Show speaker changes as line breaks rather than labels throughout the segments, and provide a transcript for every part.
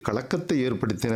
கலக்கத்தை ஏற்படுத்தின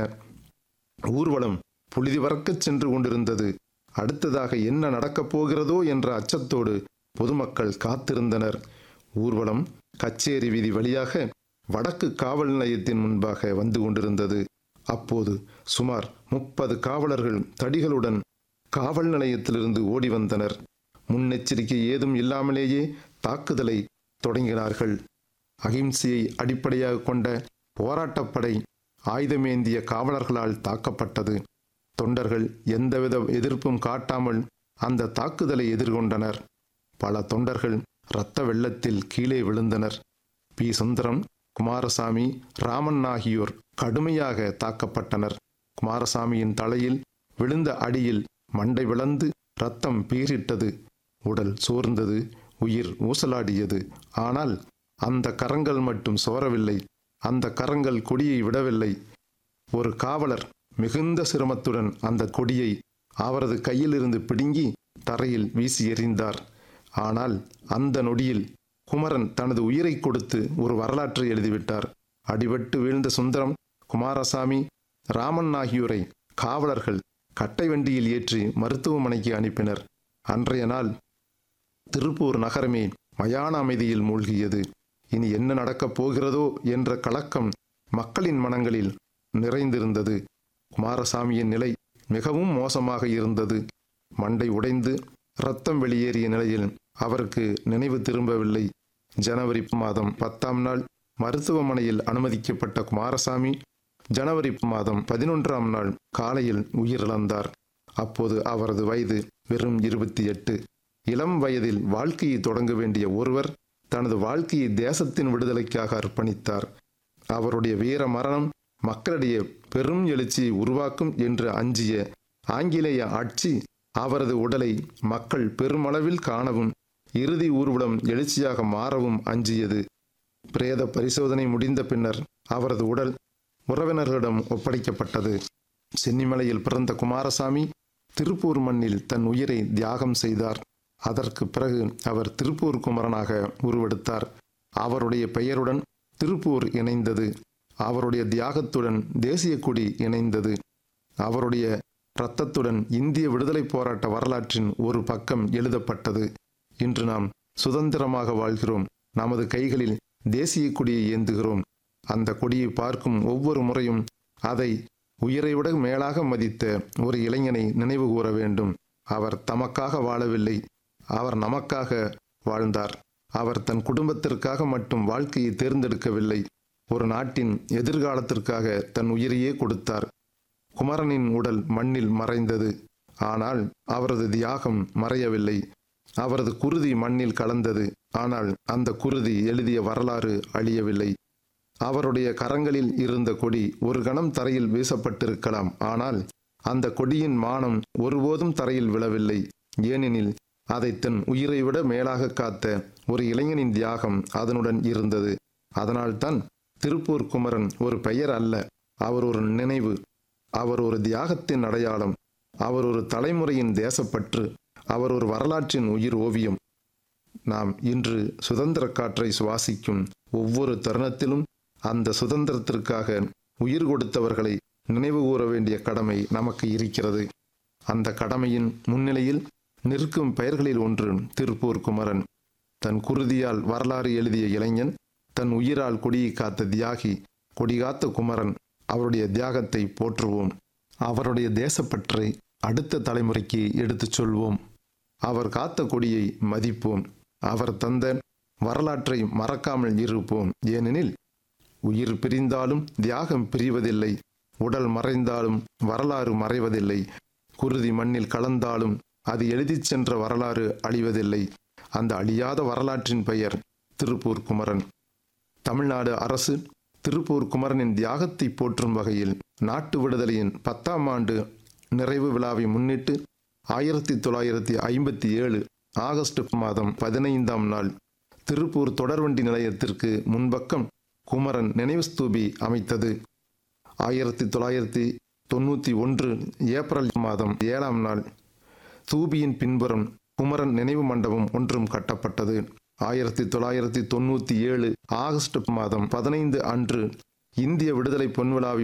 ஊர்வலம் புழுதி பறக்கச் சென்று கொண்டிருந்தது அடுத்ததாக என்ன நடக்கப் போகிறதோ என்ற அச்சத்தோடு பொதுமக்கள் காத்திருந்தனர் ஊர்வலம் கச்சேரி வீதி வழியாக வடக்கு காவல் நிலையத்தின் முன்பாக வந்து கொண்டிருந்தது அப்போது சுமார் முப்பது காவலர்கள் தடிகளுடன் காவல் நிலையத்திலிருந்து ஓடி வந்தனர் முன்னெச்சரிக்கை ஏதும் இல்லாமலேயே தாக்குதலை தொடங்கினார்கள் அகிம்சையை அடிப்படையாக கொண்ட போராட்டப்படை ஆயுதமேந்திய காவலர்களால் தாக்கப்பட்டது தொண்டர்கள் எந்தவித எதிர்ப்பும் காட்டாமல் அந்த தாக்குதலை எதிர்கொண்டனர் பல தொண்டர்கள் இரத்த வெள்ளத்தில் கீழே விழுந்தனர் பி சுந்தரம் குமாரசாமி ராமன் ஆகியோர் கடுமையாக தாக்கப்பட்டனர் குமாரசாமியின் தலையில் விழுந்த அடியில் மண்டை விளந்து ரத்தம் பீரிட்டது உடல் சோர்ந்தது உயிர் ஊசலாடியது ஆனால் அந்த கரங்கள் மட்டும் சோரவில்லை அந்த கரங்கள் கொடியை விடவில்லை ஒரு காவலர் மிகுந்த சிரமத்துடன் அந்த கொடியை அவரது கையிலிருந்து பிடுங்கி தரையில் வீசி எறிந்தார் ஆனால் அந்த நொடியில் குமரன் தனது உயிரை கொடுத்து ஒரு வரலாற்றை எழுதிவிட்டார் அடிபட்டு வீழ்ந்த சுந்தரம் குமாரசாமி ராமன் ஆகியோரை காவலர்கள் கட்டை வண்டியில் ஏற்றி மருத்துவமனைக்கு அனுப்பினர் அன்றைய நாள் திருப்பூர் நகரமே மயான அமைதியில் மூழ்கியது இனி என்ன நடக்கப் போகிறதோ என்ற கலக்கம் மக்களின் மனங்களில் நிறைந்திருந்தது குமாரசாமியின் நிலை மிகவும் மோசமாக இருந்தது மண்டை உடைந்து இரத்தம் வெளியேறிய நிலையில் அவருக்கு நினைவு திரும்பவில்லை ஜனவரி மாதம் பத்தாம் நாள் மருத்துவமனையில் அனுமதிக்கப்பட்ட குமாரசாமி ஜனவரி மாதம் பதினொன்றாம் நாள் காலையில் உயிரிழந்தார் அப்போது அவரது வயது வெறும் இருபத்தி எட்டு இளம் வயதில் வாழ்க்கையை தொடங்க வேண்டிய ஒருவர் தனது வாழ்க்கையை தேசத்தின் விடுதலைக்காக அர்ப்பணித்தார் அவருடைய வீர மரணம் மக்களிடையே பெரும் எழுச்சியை உருவாக்கும் என்று அஞ்சிய ஆங்கிலேய ஆட்சி அவரது உடலை மக்கள் பெருமளவில் காணவும் இறுதி ஊர்வலம் எழுச்சியாக மாறவும் அஞ்சியது பிரேத பரிசோதனை முடிந்த பின்னர் அவரது உடல் உறவினர்களிடம் ஒப்படைக்கப்பட்டது சென்னிமலையில் பிறந்த குமாரசாமி திருப்பூர் மண்ணில் தன் உயிரை தியாகம் செய்தார் அதற்கு பிறகு அவர் திருப்பூர் குமரனாக உருவெடுத்தார் அவருடைய பெயருடன் திருப்பூர் இணைந்தது அவருடைய தியாகத்துடன் தேசிய கொடி இணைந்தது அவருடைய இரத்தத்துடன் இந்திய விடுதலை போராட்ட வரலாற்றின் ஒரு பக்கம் எழுதப்பட்டது இன்று நாம் சுதந்திரமாக வாழ்கிறோம் நமது கைகளில் தேசிய கொடியை ஏந்துகிறோம் அந்த கொடியை பார்க்கும் ஒவ்வொரு முறையும் அதை உயிரை விட மேலாக மதித்த ஒரு இளைஞனை நினைவு கூற வேண்டும் அவர் தமக்காக வாழவில்லை அவர் நமக்காக வாழ்ந்தார் அவர் தன் குடும்பத்திற்காக மட்டும் வாழ்க்கையை தேர்ந்தெடுக்கவில்லை ஒரு நாட்டின் எதிர்காலத்திற்காக தன் உயிரையே கொடுத்தார் குமரனின் உடல் மண்ணில் மறைந்தது ஆனால் அவரது தியாகம் மறையவில்லை அவரது குருதி மண்ணில் கலந்தது ஆனால் அந்த குருதி எழுதிய வரலாறு அழியவில்லை அவருடைய கரங்களில் இருந்த கொடி ஒரு கணம் தரையில் வீசப்பட்டிருக்கலாம் ஆனால் அந்த கொடியின் மானம் ஒருபோதும் தரையில் விழவில்லை ஏனெனில் அதை தன் உயிரை விட மேலாக காத்த ஒரு இளைஞனின் தியாகம் அதனுடன் இருந்தது அதனால்தான் திருப்பூர் குமரன் ஒரு பெயர் அல்ல அவர் ஒரு நினைவு அவர் ஒரு தியாகத்தின் அடையாளம் அவர் ஒரு தலைமுறையின் தேசப்பற்று அவர் ஒரு வரலாற்றின் உயிர் ஓவியம் நாம் இன்று சுதந்திர காற்றை சுவாசிக்கும் ஒவ்வொரு தருணத்திலும் அந்த சுதந்திரத்திற்காக உயிர் கொடுத்தவர்களை நினைவு கூற வேண்டிய கடமை நமக்கு இருக்கிறது அந்த கடமையின் முன்னிலையில் நிற்கும் பெயர்களில் ஒன்று திருப்பூர் குமரன் தன் குருதியால் வரலாறு எழுதிய இளைஞன் தன் உயிரால் கொடியை காத்த தியாகி கொடிகாத்த குமரன் அவருடைய தியாகத்தை போற்றுவோம் அவருடைய தேசப்பற்றை அடுத்த தலைமுறைக்கு எடுத்துச் சொல்வோம் அவர் காத்த கொடியை மதிப்போம் அவர் தந்த வரலாற்றை மறக்காமல் இருப்போம் ஏனெனில் உயிர் பிரிந்தாலும் தியாகம் பிரிவதில்லை உடல் மறைந்தாலும் வரலாறு மறைவதில்லை குருதி மண்ணில் கலந்தாலும் அது எழுதிச் சென்ற வரலாறு அழிவதில்லை அந்த அழியாத வரலாற்றின் பெயர் திருப்பூர் குமரன் தமிழ்நாடு அரசு திருப்பூர் குமரனின் தியாகத்தை போற்றும் வகையில் நாட்டு விடுதலையின் பத்தாம் ஆண்டு நிறைவு விழாவை முன்னிட்டு ஆயிரத்தி தொள்ளாயிரத்தி ஐம்பத்தி ஏழு ஆகஸ்ட் மாதம் பதினைந்தாம் நாள் திருப்பூர் தொடர்வண்டி நிலையத்திற்கு முன்பக்கம் குமரன் நினைவு ஸ்தூபி அமைத்தது ஆயிரத்தி தொள்ளாயிரத்தி தொண்ணூற்றி ஒன்று ஏப்ரல் மாதம் ஏழாம் நாள் தூபியின் பின்புறம் குமரன் நினைவு மண்டபம் ஒன்றும் கட்டப்பட்டது ஆயிரத்தி தொள்ளாயிரத்தி தொண்ணூற்றி ஏழு ஆகஸ்ட் மாதம் பதினைந்து அன்று இந்திய விடுதலை பொன்விழாவை